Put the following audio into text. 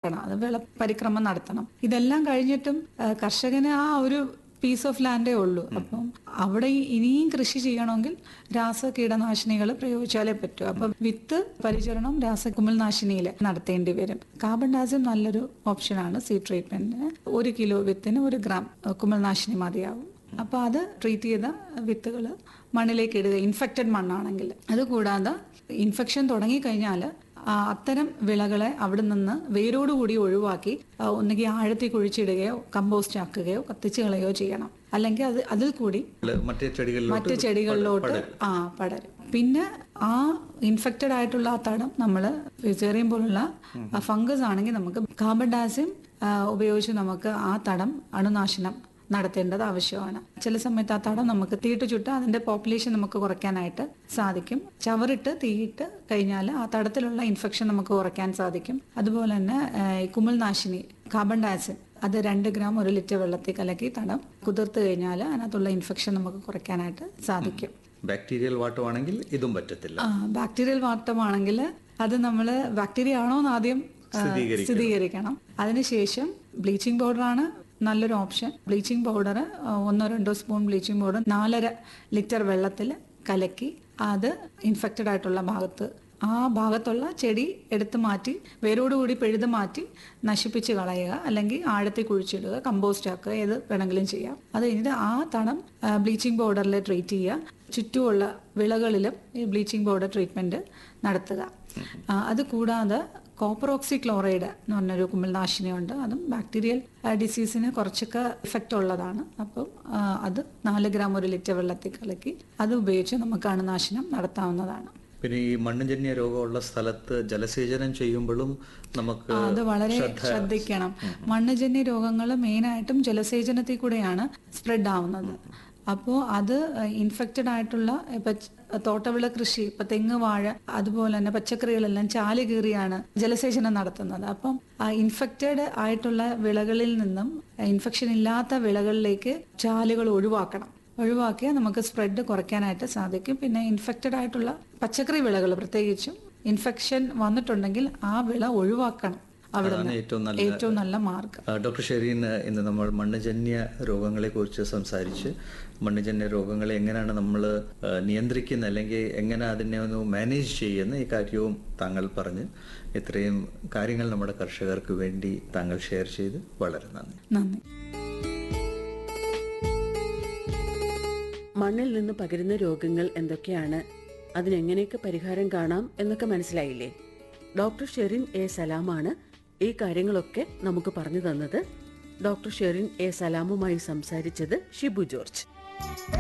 നോക്കണം അത് വിള പരിക്രമം നടത്തണം ഇതെല്ലാം കഴിഞ്ഞിട്ടും ആ, കർഷകന് ആ ഒരു പീസ് ഓഫ് ലാൻഡേ ഉള്ളൂ അപ്പം അവിടെ ഈ- ഇനിയും കൃഷി ചെയ്യണമെങ്കിൽ രാസ കീടനാശിനികൾ പ്രയോഗിച്ചാലേ പറ്റൂ അപ്പം വിത്ത് പരിചരണം രാസ കുമിൾനാശിനിയിൽ നടത്തേണ്ടി വരും കാർബൺ ഡാസിം നല്ലൊരു ഓപ്ഷനാണ് സീ ട്രീറ്റ്മെന്റിന് ഒരു കിലോ വിത്തിന് ഒരു ഗ്രാം ആ, കുമിൾനാശിനി മതിയാവും അപ്പൊ അത് ട്രീറ്റ് ചെയ്ത വിത്തുകൾ മണ്ണിലേക്ക് ഇടുക ഇൻഫെക്റ്റഡ് മണ്ണാണെങ്കിൽ അതുകൂടാതെ ഇൻഫെക്ഷൻ തുടങ്ങിക്കഴിഞ്ഞാൽ അത്തരം വിളകളെ അവിടെ നിന്ന് വേരോടുകൂടി ഒഴിവാക്കി ആ, ഒന്നുകിൽ ആഴത്തിൽ കുഴിച്ചിടുകയോ കമ്പോസ്റ്റ് ആക്കുകയോ കത്തിച്ച് കളയോ ചെയ്യണം അല്ലെങ്കിൽ അത് അതിൽ കൂടി മറ്റേ ചെടികളിലോട്ട് മറ്റു ചെടികളിലോട്ട് ആ പടരും പിന്നെ ആ ഇൻഫെക്റ്റഡ് ആയിട്ടുള്ള ആ തടം നമ്മൾ ഫിസേറിയം പോലുള്ള ഫംഗസ് ആണെങ്കിൽ നമുക്ക് കാർബൺ ഡാസിം ഉപയോഗിച്ച് നമുക്ക് ആ തടം അണുനാശനം നടത്തേണ്ടത് ആവശ്യമാണ് ചില സമയത്ത് ആ തടം നമുക്ക് തീയിട്ട് ചുട്ട് അതിന്റെ പോപ്പുലേഷൻ നമുക്ക് കുറയ്ക്കാനായിട്ട് സാധിക്കും ചവറിട്ട് തീയിട്ട് കഴിഞ്ഞാൽ ആ തടത്തിലുള്ള ഇൻഫെക്ഷൻ നമുക്ക് കുറയ്ക്കാൻ സാധിക്കും അതുപോലെ തന്നെ ആ, ഈ കുമിൾനാശിനി കാർബൺ ഡയോക്സൈഡ് അത് രണ്ട് ഗ്രാം ഒരു ലിറ്റർ വെള്ളത്തിൽ കലക്കി തടം കുതിർത്ത് കഴിഞ്ഞാൽ അതിനകത്തുള്ള ഇൻഫെക്ഷൻ നമുക്ക് കുറയ്ക്കാനായിട്ട് സാധിക്കും ബാക്ടീരിയൽ വാട്ടമാണെങ്കിൽ ഇതും പറ്റത്തില്ല ആ ബാക്ടീരിയൽ വാട്ടമാണെങ്കിൽ അത് നമ്മൾ ബാക്ടീരിയ ആണോ എന്ന് ആദ്യം ആ, സ്ഥിരീകരിക്കണം അതിനുശേഷം ബ്ലീച്ചിങ് പൗഡറാണ് നല്ലൊരു ഓപ്ഷൻ ബ്ലീച്ചിങ് പൗഡർ ഒന്നോ രണ്ടോ സ്പൂൺ ബ്ലീച്ചിങ് പൗഡർ നാലര ലിറ്റർ വെള്ളത്തിൽ കലക്കി അത് ഇൻഫെക്റ്റഡ് ആയിട്ടുള്ള ഭാഗത്ത് ആ ഭാഗത്തുള്ള ചെടി എടുത്തു മാറ്റി വേരോടുകൂടി പിഴുത് മാറ്റി നശിപ്പിച്ച് കളയുക അല്ലെങ്കിൽ ആഴത്തിൽ കുഴിച്ചിടുക കമ്പോസ്റ്റ് ആക്കുക ഏത് വേണമെങ്കിലും ചെയ്യാം അത് കഴിഞ്ഞിട്ട് ആ തണം ബ്ലീച്ചിങ് പൗഡറിൽ ട്രീറ്റ് ചെയ്യുക ചുറ്റുമുള്ള വിളകളിലും ഈ ബ്ലീച്ചിങ് പൗഡർ ട്രീറ്റ്മെന്റ് നടത്തുക ആ, അത് കൂടാതെ കോപ്പറോക്സി ക്ലോറൈഡ് എന്ന് പറഞ്ഞൊരു കുമിൾനാശിനിയുണ്ട് അതും ബാക്ടീരിയൽ ഡിസീസിന് കുറച്ചൊക്കെ ഇഫക്റ്റ് ഉള്ളതാണ് അപ്പം ആ, അത് നാല് ഗ്രാം ഒരു ലിറ്റർ വെള്ളത്തിൽ കലക്കി അത് ഉപയോഗിച്ച് നമുക്ക് അണുനാശനം നടത്താവുന്നതാണ് പിന്നെ ഈ മണ്ണുജന്യ രോഗമുള്ള സ്ഥലത്ത് ജലസേചനം ചെയ്യുമ്പോഴും നമുക്ക് ആ, അത് വളരെ ശ്രദ്ധിക്കണം മണ്ണുജന്യ രോഗങ്ങൾ മെയിനായിട്ടും ജലസേചനത്തിൽ കൂടെയാണ് സ്പ്രെഡ് ആവുന്നത് അപ്പോൾ അത് ഇൻഫെക്റ്റഡ് ആയിട്ടുള്ള ഇപ്പൊ ച- തോട്ടവിള കൃഷി ഇപ്പൊ തെങ്ങ് വാഴ അതുപോലെ തന്നെ പച്ചക്കറികളെല്ലാം ചാല് കീറിയാണ് ജലസേചനം നടത്തുന്നത് അപ്പം ഇൻഫെക്റ്റഡ് ആയിട്ടുള്ള വിളകളിൽ നിന്നും ഇൻഫെക്ഷൻ ഇല്ലാത്ത വിളകളിലേക്ക് ചാലുകൾ ഒഴിവാക്കണം ഒഴിവാക്കിയാൽ നമുക്ക് സ്പ്രെഡ് കുറയ്ക്കാനായിട്ട് സാധിക്കും പിന്നെ ഇൻഫെക്റ്റഡ് ആയിട്ടുള്ള പച്ചക്കറി വിളകൾ പ്രത്യേകിച്ചും ഇൻഫെക്ഷൻ വന്നിട്ടുണ്ടെങ്കിൽ ആ വിള ഒഴിവാക്കണം അവിടെ അതാണ് ഏറ്റവും നല്ല ഏറ്റവും നല്ല മാർഗം ആ, ഡോക്ടർ ഷെരീൻ ഇന്ന് നമ്മൾ മണ്ണുജന്യ രോഗങ്ങളെക്കുറിച്ച് സംസാരിച്ച് മണ്ണുജന്യ രോഗങ്ങളെ എങ്ങനെയാണ് നമ്മൾ നിയന്ത്രിക്കുന്നത് അല്ലെങ്കിൽ എങ്ങനെ അതിനെ ഒന്ന് മാനേജ് ചെയ്യുന്ന ഈ കാര്യവും താങ്കൾ പറഞ്ഞ് ഇത്രയും കാര്യങ്ങൾ നമ്മുടെ കർഷകർക്ക് വേണ്ടി താങ്കൾ ഷെയർ ചെയ്ത് വളരെ നന്ദി നന്ദി മണ്ണിൽ നിന്ന് പകരുന്ന രോഗങ്ങൾ എന്തൊക്കെയാണ് അതിനെങ്ങനെയൊക്കെ പരിഹാരം കാണാം എന്നൊക്കെ മനസ്സിലായില്ലേ ഡോക്ടർ ഷെറിൻ എ സലാമാണ് ഈ കാര്യങ്ങളൊക്കെ നമുക്ക് പറഞ്ഞു തന്നത് ഡോക്ടർ ഷെറിൻ എ സലാമുമായി സംസാരിച്ചത് ഷിബു ജോർജ്